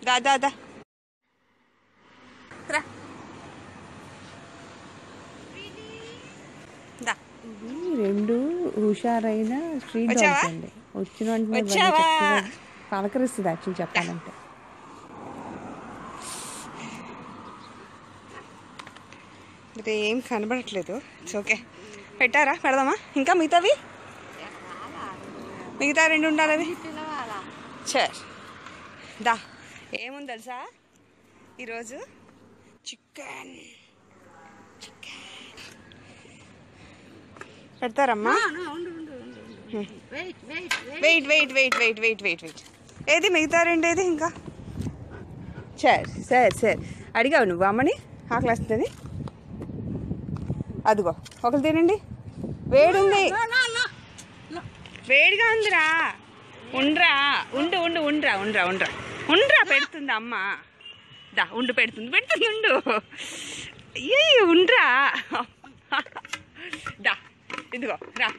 దా దా దా రా దా ఇవి రెండు హుషారైన స్ట్రీట్ వచ్చావా? డాగ్స్ అండి వచ్చిన వెంటనే భలే వచ్చావా? చక్కగా పలకరిస్తుంది యాక్చువల్ చెప్పాలంటే ఇది ఏం కనబడట్లేదు ఇట్స్ ఓకే పెట్టారా పెడదామా ఇంకా మిగతావి మిగతా రెండు ఉండాలి అవి చర్ దా ఏముంది తెలుసా ఈరోజు చికెన్ చికెన్ పెడతారమ్మా wait wait wait wait wait wait wait ఏది మిగతా రెండు ఏది ఇంకా సరే సరే సరే అడిగావు నువ్వు అమ్మని ఆకలి వస్తుంది అదిగో ఒకరు తినండి వేడుంది వేడిగా ఉందిరా ఉండ్రా ఉండు ఉండు ఉండ్రా ఉండ్రా ఉండ్రా ఉండ్రా పెడుతుంది అమ్మ దా ఉండు పెడుతుంది పెడుతుంది ఉండు ఏ ఉండ్రా దా ఇదిగో రా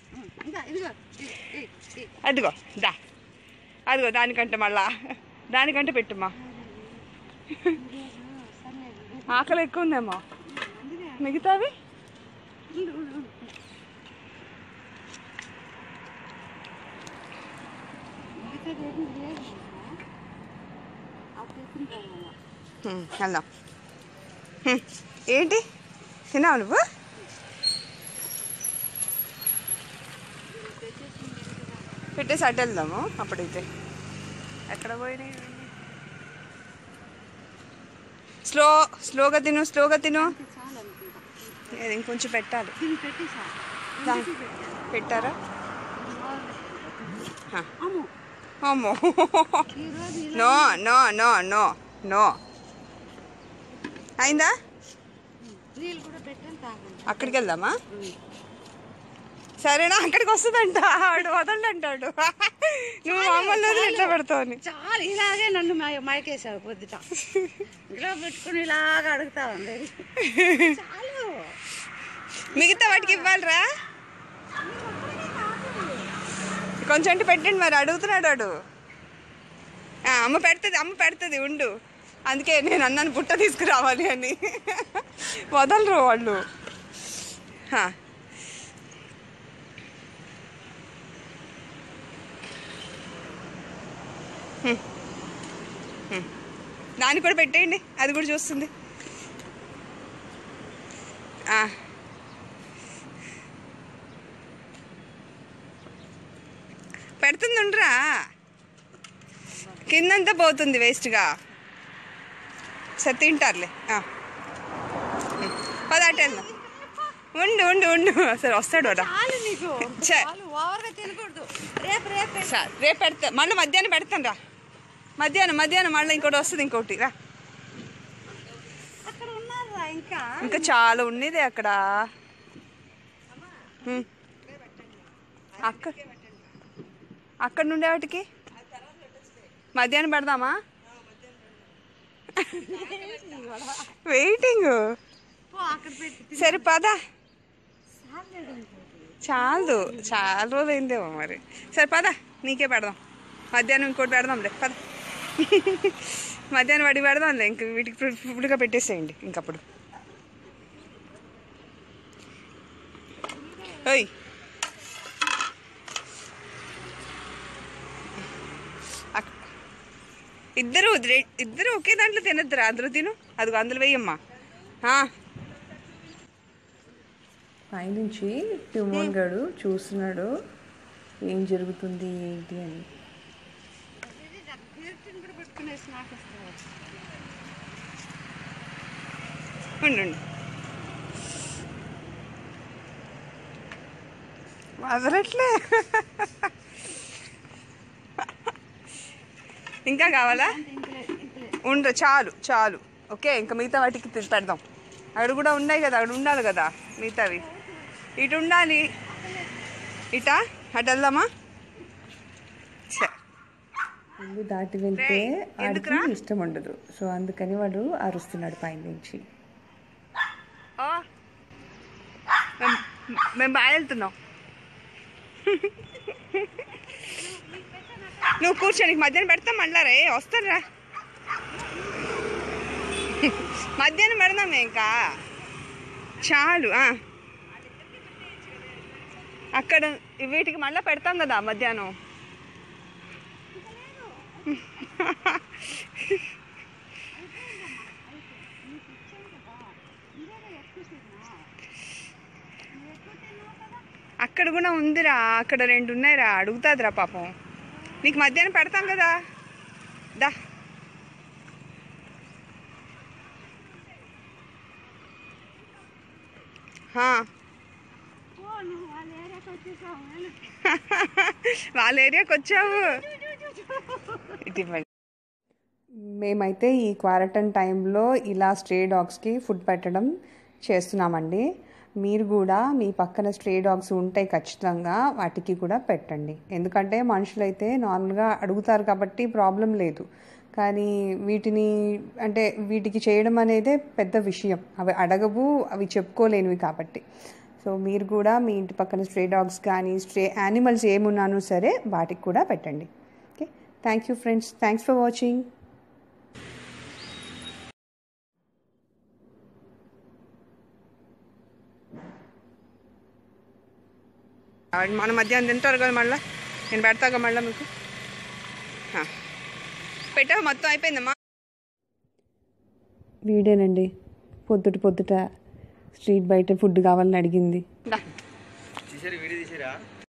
అదిగో దా అదిగో దానికంటే మళ్ళా దానికంటే పెట్టుమా ఆకలి ఎక్కువ ఉందేమో మిగతావి హ్మ్, వెళ్దాం హ్మ్, ఏంటి తిన్నావు నువ్వు పెట్టేసి అడ్డు వెళ్దాము అప్పుడైతే ఎక్కడ పోయినాయి స్లో స్లోగా తిను స్లోగా తిను లేదు ఇంకొంచెం పెట్టాలి దా. పెట్టారా హ. అమ్మో no no no no no అయిందా అక్కడికి వెళ్దామా సరేనా అక్కడికి వస్తుందంట ఆడు వదలండి అంటాడు నువ్వు మమ్మల్ని వదిలి ఎట్లా పెడతావు అని చాలు ఇలాగే నన్ను మయ- మైకేసావు పొద్దుట ఇలా పెట్టుకుని ఇలాగ అడుగుతా ఉంది చాలు మిగతా వాటికి ఇవ్వాలిరా కొంచెం అంటే పెట్టండి మరి అడుగుతున్నాడు వాడు ఆ, అమ్మ పెడుతుంది అమ్మ పెడుతుంది ఉండు అందుకే నేను అన్నాను బుట్ట తీసుకురావాలి అని వదలరు వాళ్ళు హా. హ్మ్. హ్మ్. దాన్ని కూడా పెట్టేయండి అది కూడా చూస్తుంది ఆ. పెడుతుంది ఉండరా కిందంతా పోతుంది వేస్ట్గా సరే తింటారులే ఆ. పద అటు వెళ్దాం ఉండు ఉండు ఉండు సరే వస్తాడు వాడు చాలు నీకు ఛే. చాలు ఓవర్గా తినకూడదు రేపు రేపు పెట్టు. సరే రేపు పెడతా మళ్ళీ మధ్యాహ్నం పెడతాను రా మధ్యాహ్నం మధ్యాహ్నం మళ్ళీ ఇంకోటి వస్తుంది ఇంకోటి రా అక్కడ ఉన్నారా ఇంకా ఇంకా చాలా ఉండేది అక్కడ హ్మ్. అక్కడ అక్కడ నుండే వాటికి మధ్యాహ్నం పెడదామా వెయిటింగ్ పో అక్కడ పెట్టి సరే పద చాలదు చాలా రోజులు అయిందేమో మరి సరే పద నీకే పెడదాం మధ్యాహ్నం ఇంకోటి పెడదాంలే పద మధ్యాహ్నం వాడికి పెడదాంలే ఇంక వీటికి ఫుడ్- ఫుడ్గా పెట్టేసేయండి ఇంకప్పుడు ఓయ్ అక్- ఇద్దరు రె- ఇద్దరు ఒకే దాంట్లో తినద్దురా అందులో తిను అదిగో అందులో వెయ్యమ్మా ఆ, పైనుంచి ట్యూమోన్ గడు చూస్తున్నాడు ఏం జరుగుతుంది ఏంటి అని కీర్తిని కూడా పెట్టుకునేసి నాకు ఇస్తావా? ఉండు ఉండు. వదలట్లే ఇంకా కావాలా ఉండు చాలు చాలు ఓకే ఇంకా మిగతా వాటికి తి- పెడదాం అక్కడ కూడా ఉన్నాయి కదా అక్కడ ఉండాలి కదా మిగతావి ఇటు ఉండాలి ఇటా అటు వెళ్దామా సరే ఇల్లు దాటి వెళ్తే రేయ్, వాడికి ఎందుకురా? ఇష్టం ఉండదు సో అందుకని వాడు అరుస్తున్నాడు పైనుంచి ఓ మేము మేము బాగా వెళ్తున్నాం నువ్వు కూర్చో నీకు మధ్యాహ్నం పెడతాం మళ్ళా రే వస్తారా మధ్యాహ్నం పెడదాం ఇంకా చాలు ఆ. అక్కడ వీటికి మళ్ళీ పెడతాం కదా మధ్యాహ్నం అక్కడ కూడా ఉందిరా అక్కడ రెండు ఉన్నాయిరా అడుగుతాదిరా పాపం నీకు మధ్యాహ్నం పెడతాం కదా దా హా. వాళ్ళ ఏరియాకి వచ్చావు ఇటు ఇవ్వండి మేమైతే ఈ క్వారంటైన్ టైంలో ఇలా స్ట్రే డాగ్స్కి ఫుడ్ పెట్టడం చేస్తున్నామండి మీరు కూడా మీ పక్కన స్ట్రే డాగ్స్ ఉంటాయి ఖచ్చితంగా వాటికి కూడా పెట్టండి ఎందుకంటే మనుషులైతే నార్మల్గా అడుగుతారు కాబట్టి ప్రాబ్లం లేదు కానీ వీటిని అంటే వీటికి చేయడం అనేదే పెద్ద విషయం అవి అడగవు అవి చెప్పుకోలేనివి కాబట్టి సో మీరు కూడా మీ ఇంటి పక్కన స్ట్రే డాగ్స్ కానీ స్ట్రే యానిమల్స్ ఏమున్నానో సరే వాటికి కూడా పెట్టండి okay thank you friends thanks for watching ఆవిడ మన మధ్యాహ్నం తింటారు కదా మళ్ళీ నేను పెడతాగా మళ్ళీ మీకు ఆ. పెట్టావు మొత్తం అయిపోయిందమ్మా వీడేనండి పొద్దుట పొద్దుట స్ట్రీట్ బయట ఫుడ్ కావాలని అడిగింది దా తీసారు వీడియో తీసారా